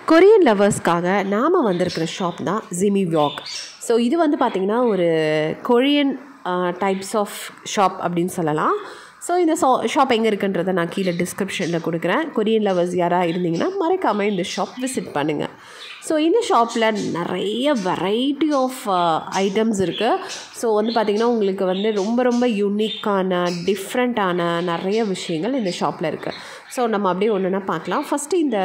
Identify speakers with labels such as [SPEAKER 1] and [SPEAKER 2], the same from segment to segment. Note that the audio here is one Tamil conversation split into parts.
[SPEAKER 1] கொரியன் லவர்ஸ்க்காக நாம் வந்திருக்கிற ஷாப் தான் ஜிமி வாக் ஸோ இது வந்து பார்த்திங்கன்னா ஒரு கொரியன் டைப்ஸ் ஆஃப் ஷாப் அப்படின்னு சொல்லலாம் ஸோ இந்த ஷா ஷாப் எங்கே இருக்குன்றதை நான் கீழே டிஸ்கிரிப்ஷனில் கொடுக்குறேன் கொரியன் லவர்ஸ் யாராக இருந்தீங்கன்னா மறக்காமல் இந்த ஷாப் விசிட் பண்ணுங்கள் ஸோ இந்த ஷாப்பில் நிறைய வெரைட்டி ஆஃப் ஐட்டம்ஸ் இருக்குது ஸோ வந்து பார்த்திங்கன்னா உங்களுக்கு வந்து ரொம்ப ரொம்ப யூனிக்கான டிஃப்ரெண்ட்டான நிறைய விஷயங்கள் இந்த ஷாப்பில் இருக்குது ஸோ நம்ம அப்படியே ஒன்று ஒன்றா பார்க்கலாம் ஃபஸ்ட்டு இந்த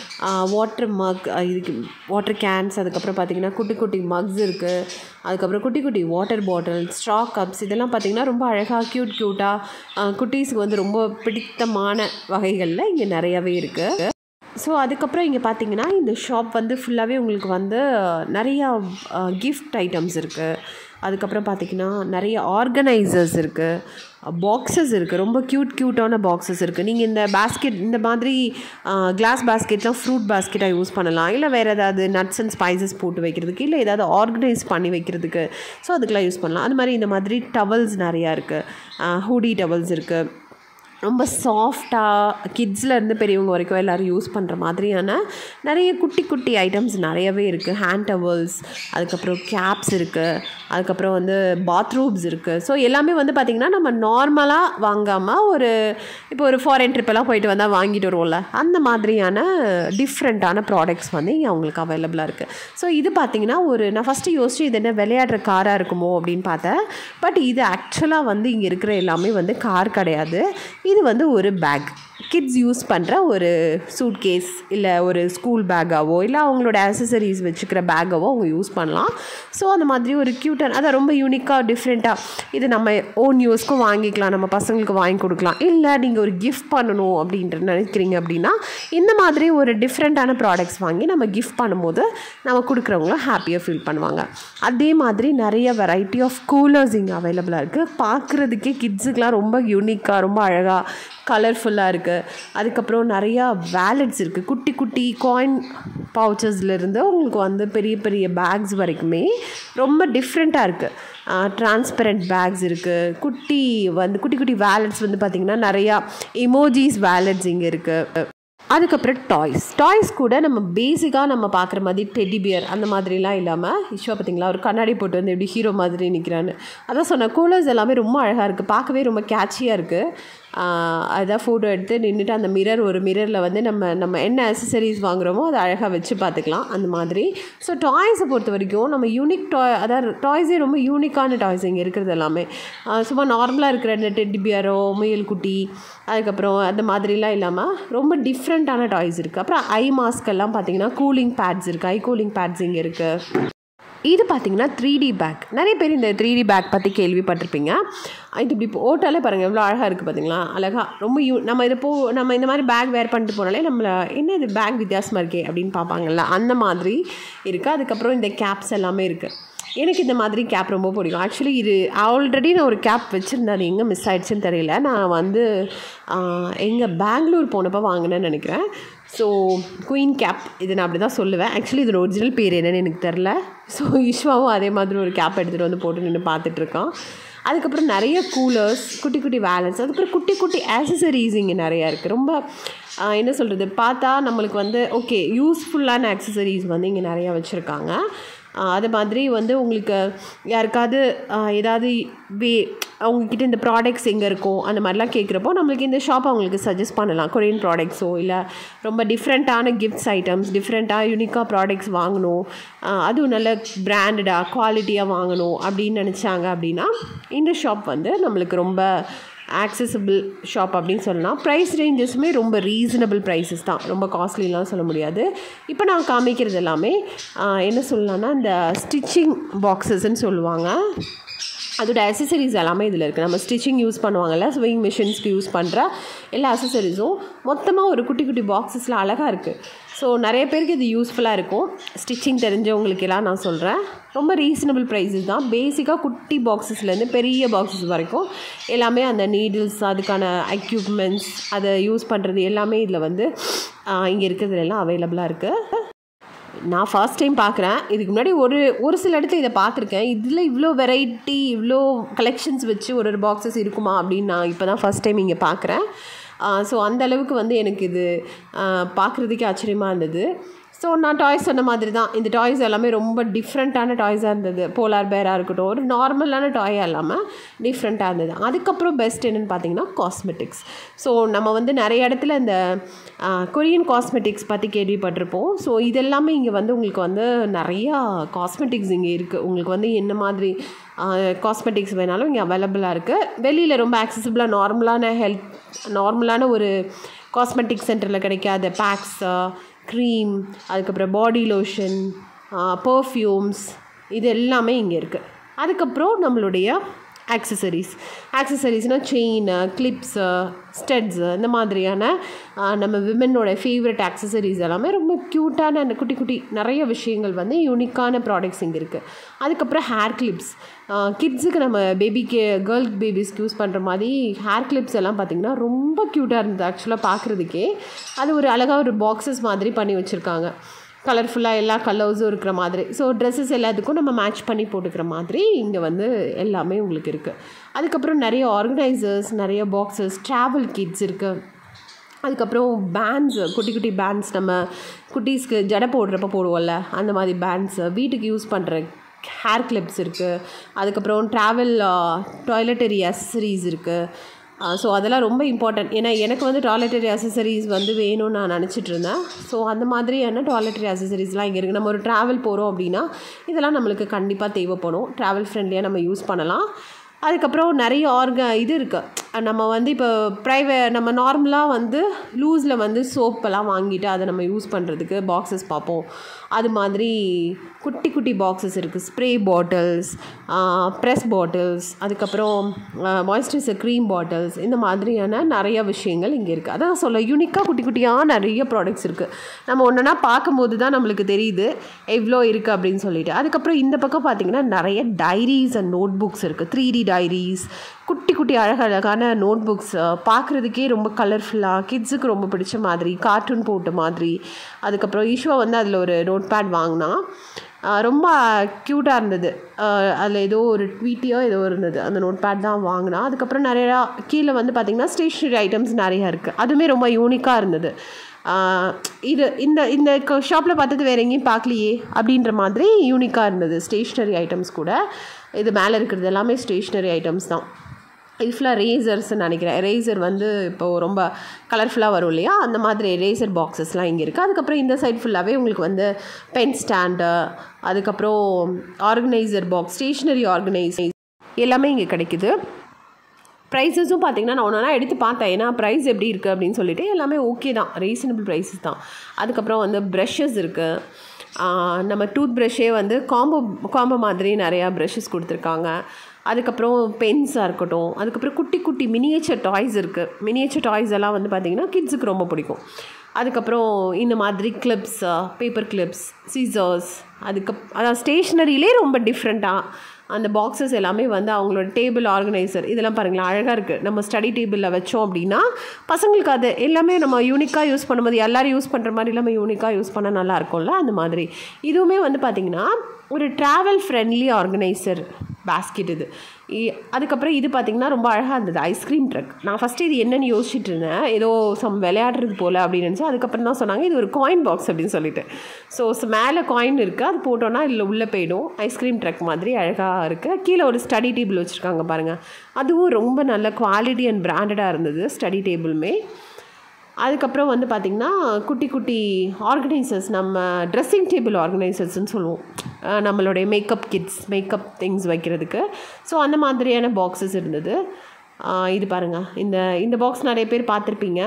[SPEAKER 1] வாட்டர் மக் இதுக்கு வாட்டர் கேன்ஸ் அதுக்கப்புறம் பார்த்திங்கன்னா குட்டி குட்டி மக்ஸ் இருக்குது அதுக்கப்புறம் குட்டி குட்டி வாட்டர் பாட்டில் ஸ்ட்ரா கப்ஸ் இதெல்லாம் பார்த்திங்கன்னா ரொம்ப அழகாக க்யூட் க்யூட்டாக குட்டீஸுக்கு வந்து ரொம்ப பிடித்தமான வகைகளில் இங்கே நிறையவே இருக்குது ஸோ அதுக்கப்புறம் இங்கே பார்த்தீங்கன்னா இந்த ஷாப் வந்து ஃபுல்லாகவே உங்களுக்கு வந்து நிறையா கிஃப்ட் ஐட்டம்ஸ் இருக்குது அதுக்கப்புறம் பார்த்திங்கன்னா நிறைய ஆர்கனைசர்ஸ் இருக்குது பாக்ஸஸ் இருக்குது ரொம்ப க்யூட் க்யூட்டான பாக்ஸஸ் இருக்குது நீங்கள் இந்த பேஸ்கெட் இந்த மாதிரி கிளாஸ் பேஸ்கெட்லாம் ஃப்ரூட் பேஸ்கெட்டாக யூஸ் பண்ணலாம் இல்லை வேறு ஏதாவது நட்ஸ் அண்ட் ஸ்பைசஸ் போட்டு வைக்கிறதுக்கு இல்லை ஏதாவது ஆர்கனைஸ் பண்ணி வைக்கிறதுக்கு ஸோ அதுக்கெலாம் யூஸ் பண்ணலாம் அது மாதிரி இந்த மாதிரி டவல்ஸ் நிறையா இருக்குது ஹூடி டவல்ஸ் இருக்குது ரொம்ப சாஃப்டாக கிட்ஸ்லேருந்து பெரியவங்க வரைக்கும் எல்லோரும் யூஸ் பண்ணுற மாதிரியான நிறைய குட்டி குட்டி ஐட்டம்ஸ் நிறையவே இருக்குது ஹேண்ட் டவல்ஸ் அதுக்கப்புறம் கேப்ஸ் இருக்குது அதுக்கப்புறம் வந்து பாத்ரூம்ஸ் இருக்குது ஸோ எல்லாமே வந்து பார்த்திங்கன்னா நம்ம நார்மலாக வாங்காமல் ஒரு இப்போ ஒரு ஃபாரின் ட்ரிப்பெல்லாம் போயிட்டு வந்தால் வாங்கிட்டு வருவோம்ல அந்த மாதிரியான டிஃப்ரெண்ட்டான ப்ராடக்ட்ஸ் வந்து இங்கே அவங்களுக்கு அவைலபிளாக இருக்குது ஸோ இது பார்த்திங்கன்னா ஒரு நான் ஃபஸ்ட்டு யோசிச்சு இது என்ன விளையாடுற காராக இருக்குமோ அப்படின்னு பார்த்தேன் பட் இது ஆக்சுவலாக வந்து இங்கே இருக்கிற எல்லாமே வந்து கார் கிடையாது இது வந்து ஒரு பேக் கிட்ஸ் யூஸ் பண்ணுற ஒரு சூட் கேஸ் இல்லை ஒரு ஸ்கூல் பேக்காவோ இல்லை அவங்களோட ஆக்சசரிஸ் வச்சுக்கிற பேக்காவோ அவங்க யூஸ் பண்ணலாம் ஸோ அந்த மாதிரி ஒரு க்யூட்டன் அதை ரொம்ப யூனிக்காக டிஃப்ரெண்ட்டாக இது நம்ம ஓன் யூஸ்க்கும் வாங்கிக்கலாம் நம்ம பசங்களுக்கு வாங்கி கொடுக்கலாம் இல்லை நீங்கள் ஒரு கிஃப்ட் பண்ணணும் அப்படின்ற நினைக்கிறீங்க அப்படின்னா இந்த மாதிரி ஒரு டிஃப்ரெண்ட்டான ப்ராடக்ட்ஸ் வாங்கி நம்ம கிஃப்ட் பண்ணும்போது நம்ம கொடுக்குறவங்களும் ஹாப்பியாக ஃபீல் பண்ணுவாங்க அதே மாதிரி நிறைய வெரைட்டி ஆஃப் கூலர்ஸ் இங்கே அவைலபிளாக இருக்குது பார்க்குறதுக்கே கிட்ஸுக்கெலாம் ரொம்ப யூனிக்காக ரொம்ப அழகாக கலர்ஃபுல்லாக இருக்குது அதுக்கப்புறம் நிறையா வேலட்ஸ் இருக்குது குட்டி குட்டி காயின் பவுச்சஸ்லேருந்து உங்களுக்கு வந்து பெரிய பெரிய பேக்ஸ் வரைக்குமே ரொம்ப டிஃப்ரெண்ட்டாக இருக்குது டிரான்ஸ்பரண்ட் பேக்ஸ் இருக்குது குட்டி வந்து குட்டி குட்டி வேலட்ஸ் வந்து பார்த்திங்கன்னா நிறையா இமோஜிஸ் வேலட்ஸ் இங்கே இருக்குது அதுக்கப்புறம் டாய்ஸ் டாய்ஸ் கூட நம்ம பேசிக்காக நம்ம பார்க்குற மாதிரி டெடி பியர் அந்த மாதிரிலாம் இல்லாமல் இஷ்வா பார்த்திங்களா ஒரு கண்ணாடி போட்டு வந்து எப்படி ஹீரோ மாதிரி நிற்கிறான்னு அதான் சொன்னேன் கூலர்ஸ் எல்லாமே ரொம்ப அழகாக இருக்குது பார்க்கவே ரொம்ப கேட்சியாக இருக்குது அதான் ஃபோட்டோ எடுத்து நின்றுட்டு அந்த மிரர் ஒரு மிரரில் வந்து நம்ம நம்ம என்ன அசசரிஸ் வாங்குகிறோமோ அதை அழகாக வச்சு பார்த்துக்கலாம் அந்த மாதிரி ஸோ டாய்ஸை பொறுத்த வரைக்கும் நம்ம யூனிக் டாய் அதாவது டாய்ஸே ரொம்ப யூனிக்கான டாய்ஸ் இங்கே இருக்கிறது எல்லாமே சும்மா நார்மலாக இருக்கிற இந்த டெட்டி பியரோ முயல் குட்டி அதுக்கப்புறம் அந்த மாதிரிலாம் இல்லாமல் ரொம்ப டிஃப்ரெண்ட்டான டாய்ஸ் இருக்குது அப்புறம் ஐ மாஸ்க் எல்லாம் பார்த்தீங்கன்னா கூலிங் பேட்ஸ் இருக்குது ஐ கூலிங் பேட்ஸ் இங்கே இருக்குது இது பார்த்திங்கன்னா த்ரீ டி பேக் நிறைய பேர் இந்த த்ரீ டி பேக் பற்றி கேள்விப்பட்டிருப்பீங்க இது இப்படி ஓட்டாலே பாருங்கள் எவ்வளோ அழகாக இருக்குது பார்த்தீங்களா அழகாக ரொம்ப யூ நம்ம இதை போ நம்ம இந்த மாதிரி பேக் வேர் பண்ணிட்டு போனாலே நம்மளை என்ன இது பேக் வித்தியாசமாக இருக்கே அப்படின்னு பார்ப்பாங்கல்ல அந்த மாதிரி இருக்குது அதுக்கப்புறம் இந்த கேப்ஸ் எல்லாமே இருக்குது எனக்கு இந்த மாதிரி கேப் ரொம்ப பிடிக்கும் ஆக்சுவலி இது ஆல்ரெடி நான் ஒரு கேப் வச்சுருந்தேன் அது எங்கே மிஸ் ஆகிடுச்சுன்னு தெரியல நான் வந்து எங்கே பெங்களூர் போனப்போ வாங்கினேன்னு நினைக்கிறேன் ஸோ குயின் கேப் இது நான் அப்படி தான் சொல்லுவேன் ஆக்சுவலி இதோட ஒரிஜினல் பேர் என்னன்னு எனக்கு தெரில ஸோ இஷ்வாவும் அதே மாதிரி ஒரு கேப் எடுத்துகிட்டு வந்து போட்டு நின்று பார்த்துட்ருக்கான் அதுக்கப்புறம் நிறைய கூலர்ஸ் குட்டி குட்டி வேலன்ஸ் அதுக்கப்புறம் குட்டி குட்டி ஆக்சசரிஸ் இங்கே நிறையா இருக்குது ரொம்ப என்ன சொல்கிறது பார்த்தா நம்மளுக்கு வந்து ஓகே யூஸ்ஃபுல்லான ஆக்சசரிஸ் வந்து இங்கே நிறையா வச்சுருக்காங்க அது மாதிரி வந்து உங்களுக்கு யாருக்காவது ஏதாவது வே அவங்கக்கிட்ட இந்த ப்ராடக்ட்ஸ் எங்கே இருக்கும் அந்த மாதிரிலாம் கேட்குறப்போ நம்மளுக்கு இந்த ஷாப் அவங்களுக்கு சஜஸ்ட் பண்ணலாம் கொரியன் ப்ராடக்ட்ஸோ இல்லை ரொம்ப டிஃப்ரெண்ட்டான கிஃப்ட்ஸ் ஐட்டம்ஸ் டிஃப்ரெண்ட்டாக யூனிக்காக ப்ராடக்ட்ஸ் வாங்கணும் அதுவும் நல்ல பிராண்டடாக குவாலிட்டியாக வாங்கணும் அப்படின்னு நினச்சாங்க அப்படின்னா இந்த ஷாப் வந்து நம்மளுக்கு ரொம்ப ஆக்சசபிள் ஷாப் அப்படின்னு சொல்லலாம் ப்ரைஸ் ரேஞ்சஸுமே ரொம்ப ரீசனபிள் ப்ரைஸஸ் தான் ரொம்ப காஸ்ட்லிலாம் சொல்ல முடியாது இப்போ நான் காமிக்கிறது எல்லாமே என்ன சொல்லலாம்னா இந்த ஸ்டிச்சிங் பாக்ஸஸ்ன்னு சொல்லுவாங்க அதோட அசசரிஸ் எல்லாமே இதில் இருக்குது நம்ம ஸ்டிச்சிங் யூஸ் பண்ணுவாங்கல்ல ஸ்விங் மிஷின்ஸ்க்கு யூஸ் பண்ணுற எல்லா அசசரிஸும் மொத்தமாக ஒரு குட்டி குட்டி பாக்ஸஸில் அழகாக இருக்குது ஸோ நிறைய பேருக்கு இது யூஸ்ஃபுல்லாக இருக்கும் ஸ்டிச்சிங் தெரிஞ்சவங்களுக்கு எல்லாம் நான் சொல்கிறேன் ரொம்ப ரீசனபிள் ப்ரைஸஸ் தான் பேசிக்காக குட்டி பாக்ஸஸ்லேருந்து பெரிய பாக்ஸஸ் வரைக்கும் எல்லாமே அந்த நீடில்ஸ் அதுக்கான எக்யூப்மெண்ட்ஸ் அதை யூஸ் பண்ணுறது எல்லாமே இதில் வந்து இங்கே இருக்கிறதுல எல்லாம் அவைலபிளாக இருக்குது நான் ஃபர்ஸ்ட் டைம் பார்க்குறேன் இதுக்கு முன்னாடி ஒரு ஒரு சில இடத்துல இதை பார்த்துருக்கேன் இதில் இவ்வளோ வெரைட்டி இவ்வளோ கலெக்ஷன்ஸ் வச்சு ஒரு ஒரு பாக்ஸஸ் இருக்குமா அப்படின்னு நான் இப்போ தான் ஃபஸ்ட் டைம் இங்கே பார்க்குறேன் ஸோ அந்த அளவுக்கு வந்து எனக்கு இது பார்க்குறதுக்கே ஆச்சரியமாக இருந்தது ஸோ நான் டாய்ஸ் சொன்ன மாதிரி தான் இந்த டாய்ஸ் எல்லாமே ரொம்ப டிஃப்ரெண்ட்டான டாய்ஸாக இருந்தது போலார் பேராக இருக்கட்டும் ஒரு நார்மலான டாயாக இல்லாமல் டிஃப்ரெண்ட்டாக இருந்தது அதுக்கப்புறம் பெஸ்ட் என்னென்னு பார்த்தீங்கன்னா காஸ்மெட்டிக்ஸ் ஸோ நம்ம வந்து நிறைய இடத்துல இந்த கொரியன் காஸ்மெட்டிக்ஸ் பற்றி கேள்விப்பட்டிருப்போம் ஸோ இதெல்லாமே இங்கே வந்து உங்களுக்கு வந்து நிறையா காஸ்மெட்டிக்ஸ் இங்கே இருக்குது உங்களுக்கு வந்து என்ன மாதிரி காஸ்மெட்டிக்ஸ் வேணாலும் இங்கே அவைலபிளாக இருக்குது வெளியில் ரொம்ப ஆக்சசிபிளாக நார்மலான ஹெல்த் நார்மலான ஒரு காஸ்மெட்டிக் சென்டரில் கிடைக்காத பேக்ஸு க்ரீம் அதுக்கப்புறம் பாடி லோஷன் பர்ஃப்யூம்ஸ் இது எல்லாமே இங்கே இருக்குது அதுக்கப்புறம் நம்மளுடைய ஆக்சசரிஸ் ஆக்சசரிஸ்னால் செயின் கிளிப்ஸு ஸ்டெட்ஸு இந்த மாதிரியான நம்ம விமனோட ஃபேவரட் ஆக்சசரிஸ் எல்லாமே ரொம்ப க்யூட்டான அந்த குட்டி குட்டி நிறைய விஷயங்கள் வந்து யூனிக்கான ப்ராடக்ட்ஸ் இங்கே இருக்குது அதுக்கப்புறம் ஹேர் கிளிப்ஸ் கிட்ஸுக்கு நம்ம பேபிக்கு கேர்ள் பேபிஸ்க்கு யூஸ் பண்ணுற மாதிரி ஹேர் கிளிப்ஸ் எல்லாம் பார்த்திங்கன்னா ரொம்ப க்யூட்டாக இருந்தது ஆக்சுவலாக பார்க்குறதுக்கே அது ஒரு அழகாக ஒரு பாக்ஸஸ் மாதிரி பண்ணி வச்சுருக்காங்க கலர்ஃபுல்லாக எல்லா கலர்ஸும் இருக்கிற மாதிரி ஸோ ட்ரெஸ்ஸஸ் எல்லாத்துக்கும் நம்ம மேட்ச் பண்ணி போட்டுக்கிற மாதிரி இங்கே வந்து எல்லாமே உங்களுக்கு இருக்குது அதுக்கப்புறம் நிறைய ஆர்கனைசர்ஸ் நிறைய பாக்ஸஸ் ட்ராவல் கிட்ஸ் இருக்குது அதுக்கப்புறம் பேண்ட்ஸு குட்டி குட்டி பேண்ட்ஸ் நம்ம குட்டீஸ்க்கு ஜடை போடுறப்ப போடுவோம்ல அந்த மாதிரி பேண்ட்ஸு வீட்டுக்கு யூஸ் பண்ணுற ஹேர் கிளிப்ஸ் இருக்குது அதுக்கப்புறம் ட்ராவல் டாய்லெட்டரி அசசரிஸ் இருக்குது ஸோ அதெல்லாம் ரொம்ப இம்பார்ட்டன்ட் ஏன்னா எனக்கு வந்து டாய்லெட்டரி அசசரிஸ் வந்து வேணும்னு நான் நினச்சிட்டு இருந்தேன் ஸோ அந்த மாதிரியான டாய்லெட்டரி அசசரிஸ்லாம் இங்கே இருக்குது நம்ம ஒரு ட்ராவல் போகிறோம் அப்படின்னா இதெல்லாம் நம்மளுக்கு கண்டிப்பாக தேவைப்படும் ட்ராவல் ஃப்ரெண்ட்லியாக நம்ம யூஸ் பண்ணலாம் அதுக்கப்புறம் நிறைய ஆர்க இது இருக்குது நம்ம வந்து இப்போ ப்ரைவே நம்ம நார்மலாக வந்து லூஸில் வந்து சோப்பெல்லாம் வாங்கிட்டு அதை நம்ம யூஸ் பண்ணுறதுக்கு பாக்ஸஸ் பார்ப்போம் அது மாதிரி குட்டி குட்டி பாக்ஸஸ் இருக்குது ஸ்ப்ரே பாட்டில்ஸ் ப்ரெஸ் பாட்டில்ஸ் அதுக்கப்புறம் மாய்ஸ்சரைசர் க்ரீம் பாட்டில்ஸ் இந்த மாதிரியான நிறைய விஷயங்கள் இங்கே இருக்குது அதான் சொல்ல யூனிக்காக குட்டி குட்டியாக நிறைய ப்ராடக்ட்ஸ் இருக்குது நம்ம ஒன்றுனா பார்க்கும்போது தான் நம்மளுக்கு தெரியுது எவ்வளோ இருக்குது அப்படின்னு சொல்லிட்டு அதுக்கப்புறம் இந்த பக்கம் பார்த்திங்கன்னா நிறைய டைரிஸ் அண்ட் நோட் புக்ஸ் இருக்குது த்ரீ டி டைரிஸ் குட்டி குட்டி அழகழகான நோட் புக்ஸ் பார்க்குறதுக்கே ரொம்ப கலர்ஃபுல்லாக கிட்ஸுக்கு ரொம்ப பிடிச்ச மாதிரி கார்ட்டூன் போட்ட மாதிரி அதுக்கப்புறம் ஈஸ்வா வந்து அதில் ஒரு நோட் பேட் வாங்கினா ரொம்ப க்யூட்டாக இருந்தது அதில் ஏதோ ஒரு ட்வீட்டியோ ஏதோ இருந்தது அந்த நோட் பேட் தான் வாங்கினா அதுக்கப்புறம் நிறையா கீழே வந்து பார்த்திங்கன்னா ஸ்டேஷ்னரி ஐட்டம்ஸ் நிறையா இருக்குது அதுவுமே ரொம்ப யூனிக்காக இருந்தது இது இந்த இந்த ஷாப்பில் பார்த்தது வேறு எங்கேயும் பார்க்கலையே அப்படின்ற மாதிரி யூனிக்காக இருந்தது ஸ்டேஷ்னரி ஐட்டம்ஸ் கூட இது மேலே இருக்கிறது எல்லாமே ஸ்டேஷ்னரி ஐட்டம்ஸ் தான் இது ஃபுல்லாக ரேசர்ஸ்ன்னு நினைக்கிறேன் ரேசர் வந்து இப்போது ரொம்ப கலர்ஃபுல்லாக வரும் இல்லையா அந்த மாதிரி ரேசர் பாக்ஸஸ்லாம் இங்கே இருக்குது அதுக்கப்புறம் இந்த சைட் ஃபுல்லாகவே உங்களுக்கு வந்து பென் ஸ்டாண்டு அதுக்கப்புறம் ஆர்கனைசர் பாக்ஸ் ஸ்டேஷ்னரி ஆர்கனைசர் எல்லாமே இங்கே கிடைக்குது ப்ரைஸஸும் பார்த்தீங்கன்னா நான் ஒன்றா எடுத்து பார்த்தேன் ஏன்னா ப்ரைஸ் எப்படி இருக்குது அப்படின்னு சொல்லிட்டு எல்லாமே ஓகே தான் ரீசனபிள் ப்ரைஸஸ் தான் அதுக்கப்புறம் வந்து ப்ரஷஸ் இருக்குது நம்ம டூத் ப்ரஷ்ஷே வந்து காம்போ காம்போ மாதிரி நிறையா ப்ரஷஸ் கொடுத்துருக்காங்க அதுக்கப்புறம் பென்ஸாக இருக்கட்டும் அதுக்கப்புறம் குட்டி குட்டி மினியேச்சர் டாய்ஸ் இருக்குது மினியேச்சர் டாய்ஸ் எல்லாம் வந்து பார்த்திங்கன்னா கிட்ஸுக்கு ரொம்ப பிடிக்கும் அதுக்கப்புறம் இந்த மாதிரி கிளிப்ஸ் பேப்பர் கிளிப்ஸ் சீசர்ஸ் அதுக்கு அதான் ஸ்டேஷ்னரியிலே ரொம்ப டிஃப்ரெண்ட்டாக அந்த பாக்ஸஸ் எல்லாமே வந்து அவங்களோட டேபிள் ஆர்கனைசர் இதெல்லாம் பாருங்களேன் அழகாக இருக்குது நம்ம ஸ்டடி டேபிளில் வச்சோம் அப்படின்னா பசங்களுக்கு அது எல்லாமே நம்ம யூனிக்காக யூஸ் பண்ணும்போது எல்லோரும் யூஸ் பண்ணுற மாதிரி இல்லாமல் யூனிக்காக யூஸ் பண்ண நல்லா இருக்கும்ல அந்த மாதிரி இதுவுமே வந்து பார்த்திங்கன்னா ஒரு ட்ராவல் ஃப்ரெண்ட்லி ஆர்கனைசர் பேஸ்கெட் இது அதுக்கப்புறம் இது பார்த்திங்கன்னா ரொம்ப அழகாக இருந்தது ஐஸ்கிரீம் ட்ரக் நான் ஃபஸ்ட்டு இது என்னென்னு யோசிச்சுட்டு இருந்தேன் ஏதோ சம் விளையாடுறது போல் அப்படின்னு நினச்சேன் அதுக்கப்புறம் தான் சொன்னாங்க இது ஒரு காயின் பாக்ஸ் அப்படின்னு சொல்லிட்டு ஸோ மேலே காயின் இருக்குது அது போட்டோன்னா இதில் உள்ளே போயிடும் ஐஸ்கிரீம் ட்ரக் மாதிரி அழகாக இருக்குது கீழே ஒரு ஸ்டடி டேபிள் வச்சுருக்காங்க பாருங்கள் அதுவும் ரொம்ப நல்ல குவாலிட்டி அண்ட் பிராண்டடாக இருந்தது ஸ்டடி டேபிளுமே அதுக்கப்புறம் வந்து பார்த்திங்கன்னா குட்டி குட்டி ஆர்கனைசர்ஸ் நம்ம ட்ரெஸ்ஸிங் டேபிள் ஆர்கனைசர்ஸ்னு சொல்லுவோம் நம்மளுடைய மேக்கப் கிட்ஸ் மேக்கப் திங்ஸ் வைக்கிறதுக்கு ஸோ அந்த மாதிரியான பாக்ஸஸ் இருந்தது இது பாருங்கள் இந்த இந்த பாக்ஸ் நிறைய பேர் பார்த்துருப்பீங்க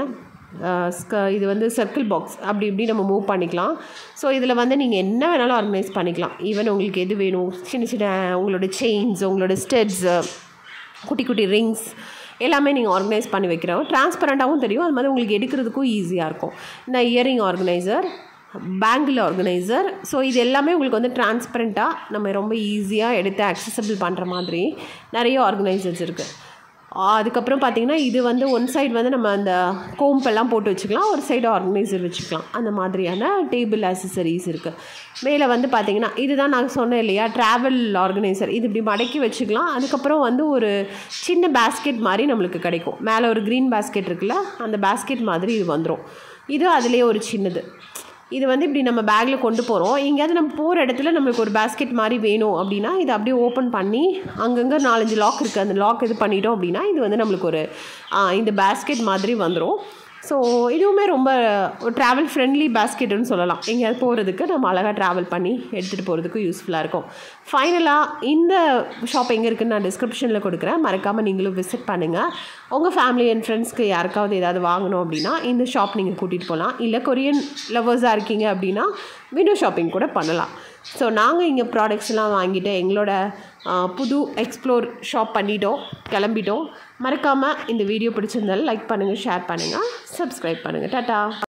[SPEAKER 1] இது வந்து சர்க்கிள் பாக்ஸ் அப்படி இப்படி நம்ம மூவ் பண்ணிக்கலாம் ஸோ இதில் வந்து நீங்கள் என்ன வேணாலும் ஆர்கனைஸ் பண்ணிக்கலாம் ஈவன் உங்களுக்கு எது வேணும் சின்ன சின்ன உங்களோட செயின்ஸ் உங்களோட ஸ்டெட்ஸு குட்டி குட்டி ரிங்ஸ் எல்லாமே நீங்கள் ஆர்கனைஸ் பண்ணி வைக்கிறோம் டிரான்ஸ்பரண்ட்டாகவும் தெரியும் அது மாதிரி உங்களுக்கு எடுக்கிறதுக்கும் ஈஸியாக இருக்கும் இந்த earring organiser bangle organiser so இது எல்லாமே உங்களுக்கு வந்து டிரான்ஸ்பரண்ட்டாக நம்ம ரொம்ப ஈஸியாக எடுத்து அக்சசபிள் பண்ணுற மாதிரி நிறைய ஆர்கனைசர்ஸ் இருக்குது அதுக்கப்புறம் பார்த்திங்கன்னா இது வந்து ஒன் சைடு வந்து நம்ம அந்த கோம்பெல்லாம் போட்டு வச்சுக்கலாம் ஒரு சைடு ஆர்கனைசர் வச்சுக்கலாம் அந்த மாதிரியான டேபிள் அசசரிஸ் இருக்குது மேலே வந்து பார்த்திங்கன்னா இதுதான் நான் சொன்னேன் இல்லையா ட்ராவல் ஆர்கனைசர் இது இப்படி மடக்கி வச்சுக்கலாம் அதுக்கப்புறம் வந்து ஒரு சின்ன பேஸ்கெட் மாதிரி நம்மளுக்கு கிடைக்கும் மேலே ஒரு க்ரீன் பேஸ்கெட் இருக்குல்ல அந்த பேஸ்கெட் மாதிரி இது வந்துடும் இது அதுலேயே ஒரு சின்னது இது வந்து இப்படி நம்ம பேக்கில் கொண்டு போகிறோம் எங்கேயாவது நம்ம போகிற இடத்துல நம்மளுக்கு ஒரு பேஸ்கெட் மாதிரி வேணும் அப்படின்னா இதை அப்படியே ஓப்பன் பண்ணி அங்கங்கே நாலஞ்சு லாக் இருக்குது அந்த லாக் இது பண்ணிட்டோம் அப்படின்னா இது வந்து நம்மளுக்கு ஒரு ஆ, இந்த பேஸ்கெட் மாதிரி வந்துடும் ஸோ இதுவுமே ரொம்ப ஒரு ட்ராவல் ஃப்ரெண்ட்லி பேஸ்கெட்டுன்னு சொல்லலாம் எங்கேயாவது போகிறதுக்கு நம்ம அழகாக ட்ராவல் பண்ணி எடுத்துகிட்டு போகிறதுக்கு யூஸ்ஃபுல்லாக இருக்கும் ஃபைனலாக இந்த ஷாப் எங்கே இருக்குன்னு நான் டிஸ்கிரிப்ஷனில் கொடுக்குறேன் மறக்காமல் நீங்களும் விசிட் பண்ணுங்கள் உங்கள் ஃபேமிலி அண்ட் ஃப்ரெண்ட்ஸ்க்கு யாருக்காவது ஏதாவது வாங்கணும் அப்படின்னா இந்த ஷாப் நீங்கள் கூட்டிகிட்டு போகலாம் இல்லை கொரியன் லவர்ஸாக இருக்கீங்க அப்படின்னா விண்டோ ஷாப்பிங் கூட பண்ணலாம் ஸோ நாங்கள் இங்கே ப்ராடக்ட்ஸ்லாம் வாங்கிட்டு எங்களோட ஆ, புது எக்ஸ்ப்ளோர் ஷாப் பண்ணிட்டோம் கிளம்பிட்டோம் மறக்காமல் இந்த வீடியோ பிடிச்சிருந்தாலும் லைக் பண்ணுங்கள் ஷேர் பண்ணுங்கள் சப்ஸ்கிரைப் பண்ணுங்கள் டாட்டா